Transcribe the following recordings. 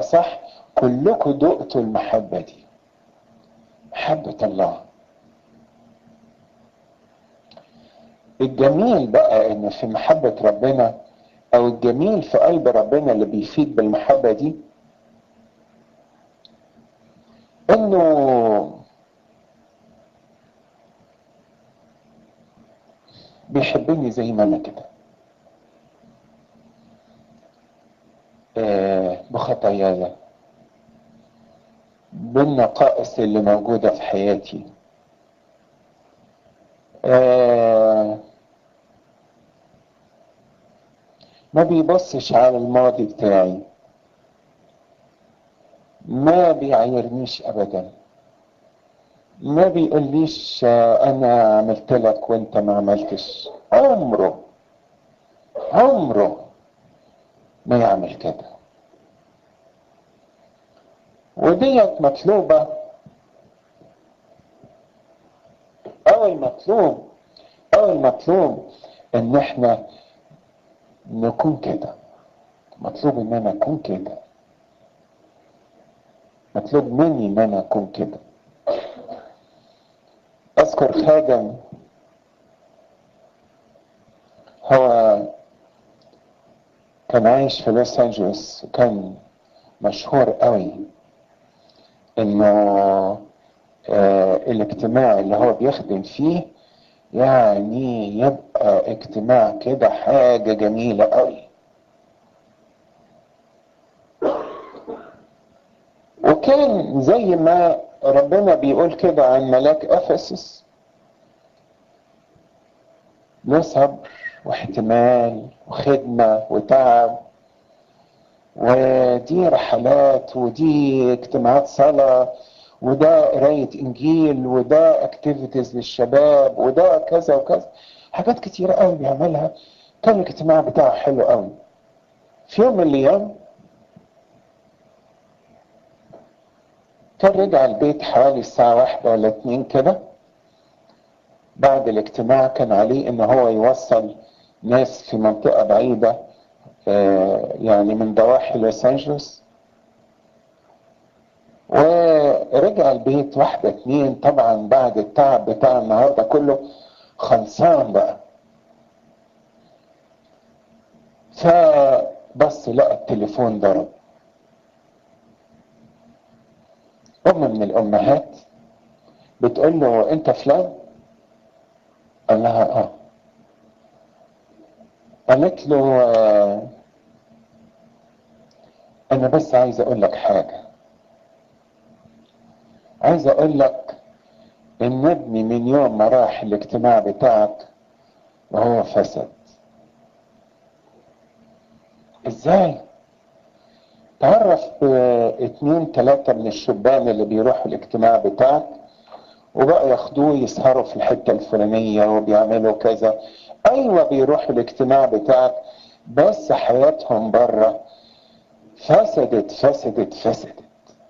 اصح كلكم دقتوا المحبة دي محبة الله الجميل بقى ان في محبة ربنا او الجميل في قلب ربنا اللي بيفيد بالمحبة دي انه بيحبني زي ما انا كده آه بخطاياي بالنقائص اللي موجودة في حياتي آه ما بيبصش على الماضي بتاعي ما بيعايرنيش ابدا ما بيقوليش انا عملت لك وانت ما عملتش عمره عمره ما يعمل كده وديت مطلوبة او المطلوب او المطلوب ان احنا نكون كده مطلوب ان انا اكون كده مطلوب مني ان انا اكون كده اذكر خادم هو كان عايش في لوس انجلوس وكان مشهور قوي انه آه الاجتماع اللي هو بيخدم فيه يعني يبقى اجتماع كده حاجة جميلة قوي وكان زي ما ربنا بيقول كده عن ملاك افسس له صبر واحتمال وخدمة وتعب ودي رحلات ودي اجتماعات صلاة وده قراية انجيل وده اكتيفيتيز للشباب وده كذا وكذا حاجات كتيرة قوي بيعملها كان الاجتماع بتاعه حلو قوي في يوم من الايام كان رجع البيت حوالي الساعة واحدة ولا اتنين كده بعد الاجتماع كان عليه ان هو يوصل ناس في منطقة بعيدة آه يعني من ضواحي لوس انجلوس ورجع البيت واحدة اتنين طبعا بعد التعب بتاع النهاردة كله خلصان بقى فبص لقى التليفون ضرب أم من الأمهات بتقول له أنت فلان؟ قال لها آه قالت له آه أنا بس عايز أقول لك حاجة عايز أقول لك إن ابني من يوم ما راح الاجتماع بتاعك وهو فسد إزاي؟ تعرف اتنين تلاتة من الشبان اللي بيروحوا الاجتماع بتاعك وبقى ياخدوه يسهروا في الحتة الفلانية وبيعملوا كذا ايوه بيروحوا الاجتماع بتاعك بس حياتهم بره فسدت فسدت فسدت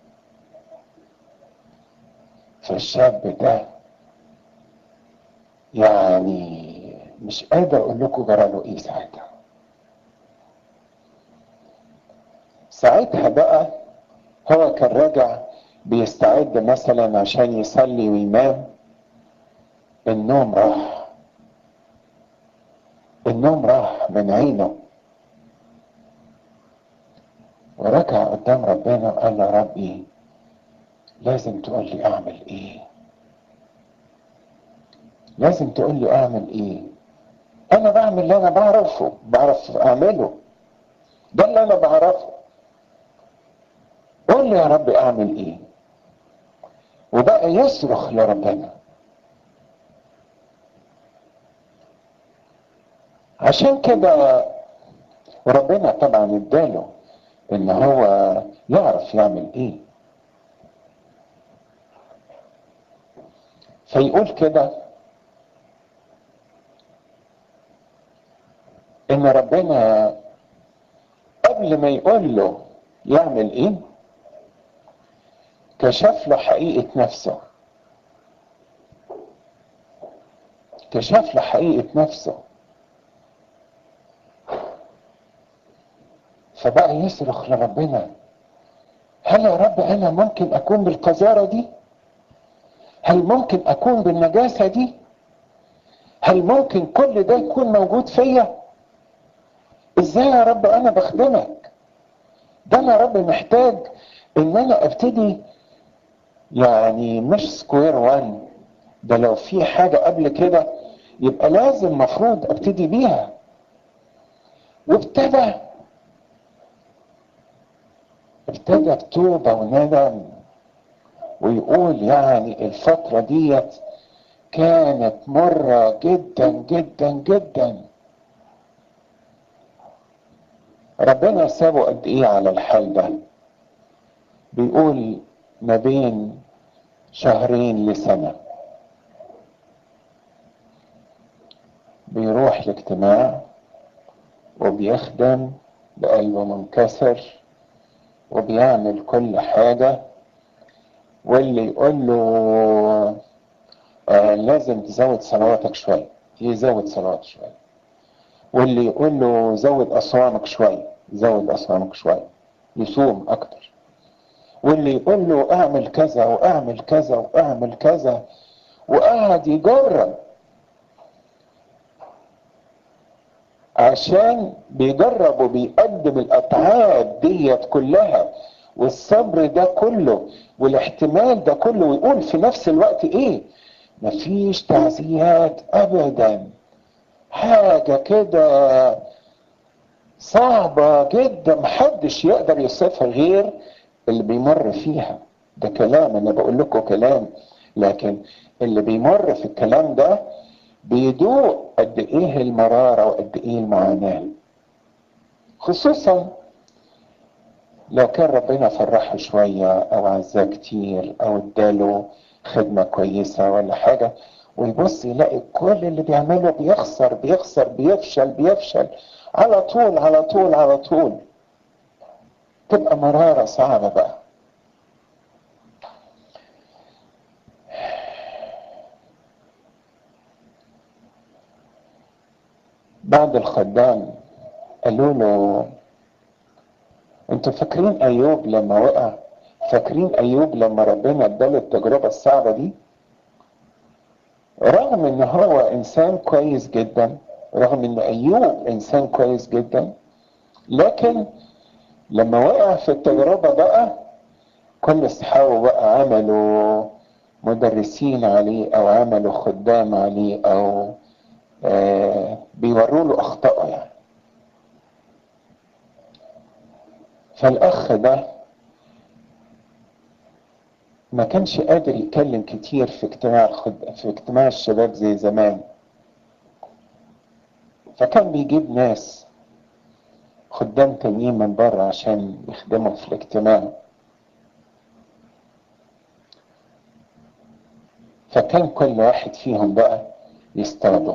فالشاب ده يعني مش قادر اقول لكم جراله ايه ساعتها ساعتها بقى هو كان راجع بيستعد مثلا عشان يصلي وينام النوم راح النوم راح من عينه ورجع قدام ربنا وقال له ربي لازم تقول لي اعمل ايه لازم تقول لي اعمل ايه انا بعمل اللي انا بعرفه بعرف اعمله ده اللي انا بعرفه قول لي يا رب اعمل ايه وبقى يصرخ لربنا عشان كده ربنا طبعا اداله ان هو يعرف يعمل ايه فيقول كده ان ربنا قبل ما يقول له يعمل ايه كشف له حقيقة نفسه كشف له حقيقة نفسه فبقى يصرخ لربنا هل يا رب انا ممكن اكون بالقذاره دي هل ممكن اكون بالنجاسه دي هل ممكن كل ده يكون موجود فيا ازاي يا رب انا بخدمك ده انا يا رب محتاج ان انا ابتدي يعني مش سكوير وان ده لو في حاجة قبل كده يبقى لازم مفروض ابتدي بيها وابتدى ابتدى بتوبة وندم ويقول يعني الفترة ديت كانت مرة جدا جدا جدا ربنا سابه قد ايه على الحال ده بيقول ما بين شهرين لسنة بيروح الاجتماع وبيخدم بقلبه منكسر وبيعمل كل حاجة واللي يقول له آه لازم تزود صلواتك شوية يزود صلوات شوية واللي يقول له زود أصوامك شوية زود أصوامك شوية يصوم أكتر واللي يقول له اعمل كذا واعمل كذا واعمل كذا وقعد يجرب عشان بيجرب وبيقدم الاتعاب ديت كلها والصبر ده كله والاحتمال ده كله ويقول في نفس الوقت ايه مفيش تعزيات ابدا حاجه كده صعبه جدا محدش يقدر يوصفها غير اللي بيمر فيها ده كلام انا بقول لكم كلام لكن اللي بيمر في الكلام ده بيدوق قد ايه المراره وقد ايه المعاناه خصوصا لو كان ربنا فرحه شويه او عزاه كتير او اداله خدمه كويسه ولا حاجه ويبص يلاقي كل اللي بيعمله بيخسر بيخسر بيفشل بيفشل على طول على طول على طول تبقى مرارة صعبة بقى بعد الخدام قالوا له انتوا فاكرين ايوب لما وقع فاكرين ايوب لما ربنا اداله التجربة الصعبة دي رغم ان هو انسان كويس جدا رغم ان ايوب انسان كويس جدا لكن لما وقع في التجربة بقى كل اصحابه بقى عملوا مدرسين عليه او عملوا خدام عليه او آه بيوروا له اخطائه يعني فالاخ ده ما كانش قادر يتكلم كتير في اجتماع الخد... في اجتماع الشباب زي زمان فكان بيجيب ناس خدام تانيين من بره عشان يخدموا في الاجتماع فكان كل واحد فيهم بقى يصطاده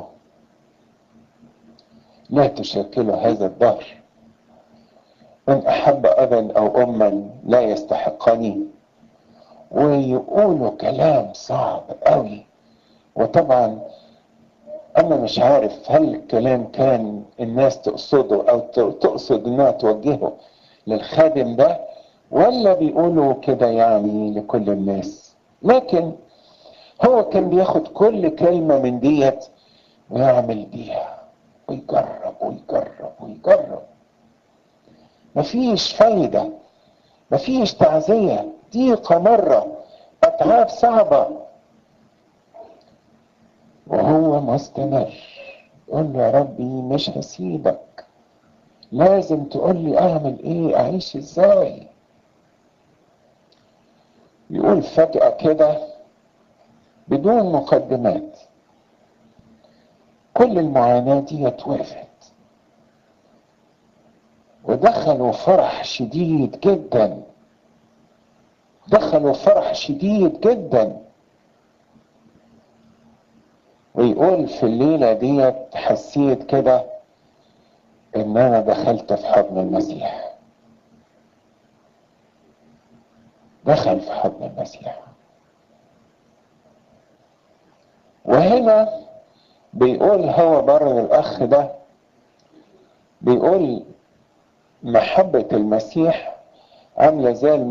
لا تشكلوا هذا الدهر من أحب أبا أو أما لا يستحقني ويقولوا كلام صعب قوي وطبعا انا مش عارف هل الكلام كان الناس تقصده او تقصد انها توجهه للخادم ده ولا بيقولوا كده يعني لكل الناس لكن هو كان بياخد كل كلمة من ديت ويعمل بيها ويجرب ويجرب ويجرب مفيش فايدة مفيش تعزية ضيقة مرة أتعاب صعبة وهو مستمر يقول له يا ربي مش هسيبك لازم تقول لي اعمل ايه اعيش ازاي يقول فجأة كده بدون مقدمات كل المعاناة دي وقفت ودخلوا فرح شديد جدا دخلوا فرح شديد جدا ويقول في الليلة ديت حسيت كده ان انا دخلت في حضن المسيح دخل في حضن المسيح وهنا بيقول هو بر الاخ ده بيقول محبة المسيح عاملة زي